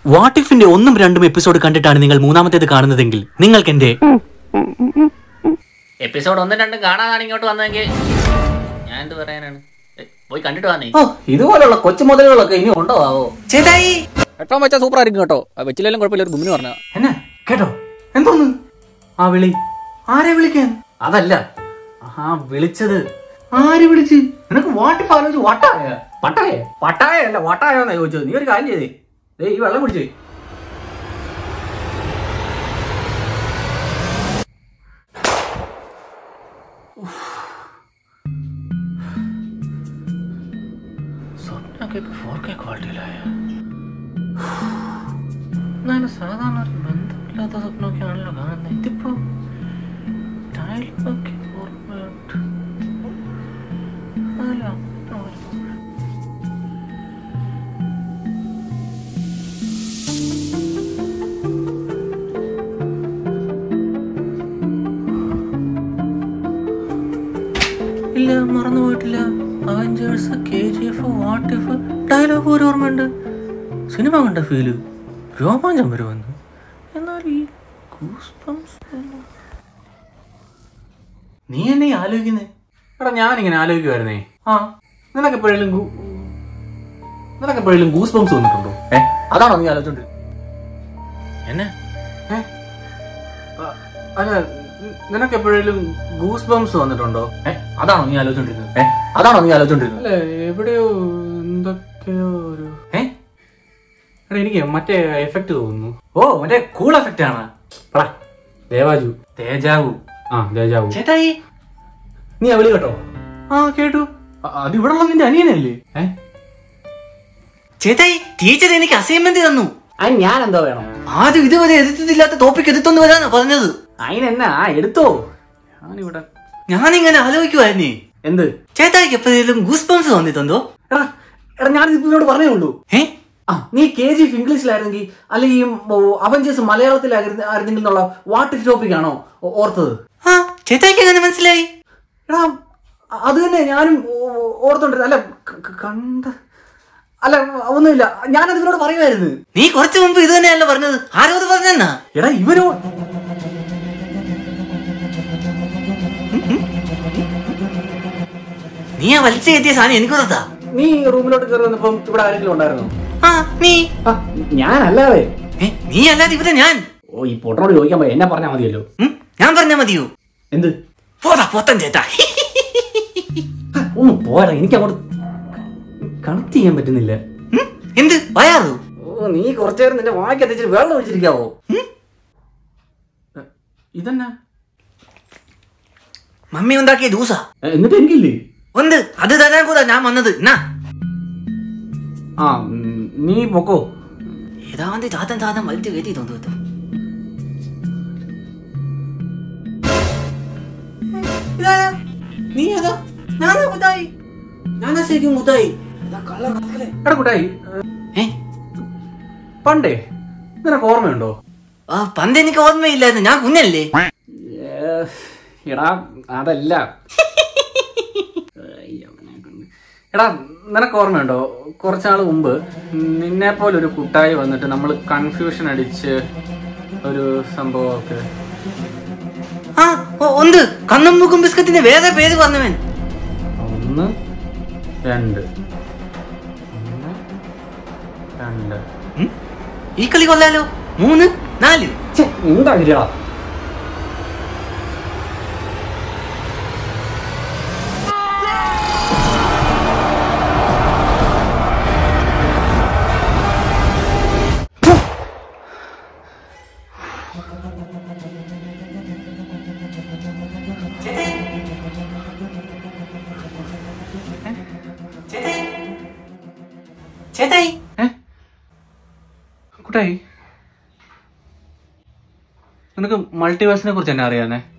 What ഇഫിന്റെ ഒന്നും രണ്ടും episode കണ്ടിട്ടാണ് നിങ്ങൾ മൂന്നാമത്തേത് കാണുന്നതെങ്കിൽ നിങ്ങൾക്ക് എന്റെ എപ്പിസോഡ് ഒന്നും രണ്ടും കാണാനാണ് ഇങ്ങോട്ട് വന്നതെങ്കിൽ ഞാൻ എന്ത് പറയാനാണ് ഏ, പോയി കണ്ടിട്ട് വന്നേ ഓ ഇതുപോലുള്ള കൊച്ചു മുതലുകളൊക്കെ ഇനി ഉണ്ടോ ആവോ ചേട്ടായി എട്ടോ വെച്ചാൽ സൂപ്പർ ആയിരിക്കും കേട്ടോ വെച്ചില്ലെങ്കിലും കുഴപ്പമില്ല ഒരു ഗുമ്മിന് പറഞ്ഞാ എന്നാ കേട്ടോ എന്തോന്ന് ആ വിളി ആരെ വിളിക്കാൻ അതല്ല ആ വിളിച്ചത് ആര് വിളിച്ച് നിനക്ക് വാട്ടിപ്പ് ആലോചിച്ച് വട്ടായ പട്ടായ പട്ടായ അല്ല വട്ടായോന്നാ ചോദിച്ചത് നീ ഒരു കാര്യം ചെയ്തേ ദേ ഈ വെള്ളം കുടിച്ചേ സ്വപ്നമൊക്കെ ഇപ്പൊ ഫോർ കെ ക്വാളിറ്റിയിലായ എന്നാലും സാധാരണ ഒരു ബന്ധമില്ലാത്ത സ്വപ്നമൊക്കെ ആണല്ലോ കാണുന്നത് ഇതിപ്പോ ഡയലോഗൊക്കെ ഓർമ്മയുണ്ട് എന്നാലും അങ്ങനെ ഒരു- ഇല്ല മറന്നു പോയിട്ടില്ല Avengers K G F what F dialogue ഒരു ഓർമ്മയുണ്ട് സിനിമ കണ്ട ഫീല് രോമാഞ്ചം വരുമെന്ന് എന്നാൽ ഈ goosebumps ഒന്നും- നീ എന്നെ ആലോചിക്കുന്നേ എടാ ഞാനിങ്ങനെ ആലോചിക്കുമായിരുന്നേ ആ നിനക്ക് എപ്പോഴെങ്കിലും ഗൂ- നിനക്ക് എപ്പോഴെങ്കിലും ഗൂസ് ബംസ് വന്നിട്ടുണ്ടോ ഏ അതാണോ നീ ആലോചിച്ചോണ്ട് എന്നെ ഏ? അ- അല്ല നി- നിനക്ക് എപ്പോഴെങ്കിലും ഗൂസ് ബംസ് വന്നിട്ടുണ്ടോ ഏ അതാണോ നീ ആലോചിച്ചോണ്ടിരുന്നത് ഏ അതാണോ നീ ആലോചിച്ചോണ്ടിരുന്നത് അല്ല എവിടെയോ എന്തൊക്കെയോ ഒരു ഏ എടാ എനിക്ക് മറ്റേ എഫക്ട് തോന്നുന്നു ഓ മറ്റേ കൂൾ എഫക്റ്റ് ആണ് എടാ ദേവാജു തേജാവു ആ ദേജാവു ചേട്ടായി നീ ആ വിളി കേട്ടോ ആ കേട്ടു അ- അത് ഇവിടെ ഉള്ള നിന്റെ അനിയനല്ലേ ഏ ചേട്ടായി ടീച്ചർ എനിക്ക് അസൈൻമെന്റ് തന്നു അത് ഞാൻ എന്തോ വേണം ആദ്യം ഇതുവരെ എതിർത്തില്ലാത്ത ടോപ്പിക് എതിർത്തൊന്നു വരാനാ പറഞ്ഞത് അതിനെന്നാ എടുത്തോ ഞാനിവിടെ ഞാനിങ്ങനെ ആലോചിക്കുവായിരുന്നേ എന്ത് ചേട്ടായിക്ക് എപ്പോഴേലും ഗൂസ് ബംസ് വന്നിട്ടുണ്ടോ എടാ എടാ ഞാൻ ഇതിനോട് പറഞ്ഞേ ഉള്ളൂ ഏ ആ നീ കെ ജി എഫ് ഇംഗ്ലീഷിലായിരുന്നെങ്കിൽ അല്ലെങ്കിൽ അവഞ്ചേഴ്സ് മലയാളത്തിലായിരുന്നു ആയിരുന്നെങ്കിൽ എന്നുള്ള വാട്ട് ടോപ്പിക് ആണോ ഓ- ഓർത്തത് ആ ചേട്ടായിക്ക് എങ്ങനെ മനസ്സിലായി എടാ അ- അത് തന്നെ ഞാനും ഓ- ഓർത്തോണ്ടിരുന്നു അല്ല ക- ക- കണ്ട അല്ല ഒന്നുമില്ല ഞാനത് ഇവരോട് പറയുമായിരുന്നു നീ കുറച്ചു മുമ്പ് ഇത് തന്നെയല്ലോ പറഞ്ഞത് ആരോ അത് പറഞ്ഞെന്നാ എടാ ഇവരോ നീ ആ വലിച്ചു കയറ്റിയ സാധനം എനിക്ക് കൊടുത്താ നീ റൂമിലോട്ട് കയറി വന്നപ്പം ഇവിടെ ആരെങ്കിലും ഉണ്ടായിരുന്നോ ആ നീ ആ, ഞാനല്ലാതെ ഏ, നീ അല്ലാതെ ഇവിടെ ഞാൻ ഓ ഈ പൊട്ടനോട് ചോദിക്കാൻ പോയി എന്നെ പറഞ്ഞാൽ മതിയല്ലോ ഉം, ഞാൻ പറഞ്ഞാ മതിയോ എന്ത് പോതാ പോത്തൻ ചേട്ടാ ഒന്ന് പോരാ എനിക്ക് അങ്ങോട്ട് കണക്ട് ചെയ്യാൻ പറ്റുന്നില്ല ഉം, എന്ത് വയാറു ഓ നീ കുറച്ചു നേരം നിന്റെ വായ്ക്ക് എത്തിച്ചിട്ട് വെള്ളം ഒഴിച്ചിരിക്കാവോ ഇതെന്നാ മമ്മി ഉണ്ടാക്കിയ ജ്യൂസാ എ, എന്നിട്ട് എനിക്കില്ലേ ഉണ്ട് അത് തരാൻ കൂടാ ഞാൻ വന്നത് എന്നാ ആ ഉം, നീ പൊക്കോ ഏതാണ്ട് ചാത്തൻ ചാത്തൻ വലിച്ചു കയറ്റി തോന്നു കേട്ടോ നീ ഏതാ ഞാനാ മുത്തായി ഞാനാ ശരിക്കും മുത്തായി എടാ കുട്ടായി ഏ പണ്ടേ നിനക്ക് ഓർമ്മയുണ്ടോ ആ പണ്ട് എനിക്ക് ഓർമ്മയില്ലായിരുന്നു ഞാൻ കുഞ്ഞല്ലേ ഏ, എടാ അതല്ല എടാ നിനക്ക് ഓർമ്മയുണ്ടോ കുറച്ചാൾ മുമ്പ് നിന്നെ പോലെ ഒരു കുട്ടായി വന്നിട്ട് നമ്മൾ കൺഫ്യൂഷൻ അടിച്ച് ഒരു സംഭവമൊക്കെ ആ ഓ, ഉണ്ട് കണ്ണും മൂക്കും ബിസ്ക്കറ്റിന് വേറെ പേര് പറഞ്ഞവൻ ഒന്ന് രണ്ട് ഒന്ന് രണ്ട് ഉം? ഈ കളി കൊള്ളാലോ മൂന്ന് നാല് എന്താ ശരിയാ ചേട്ടായി കുട്ടായി നിനക്ക് മൾട്ടിവേഴ്സിനെ കുറിച്ച് എന്നെ അറിയാന്നേ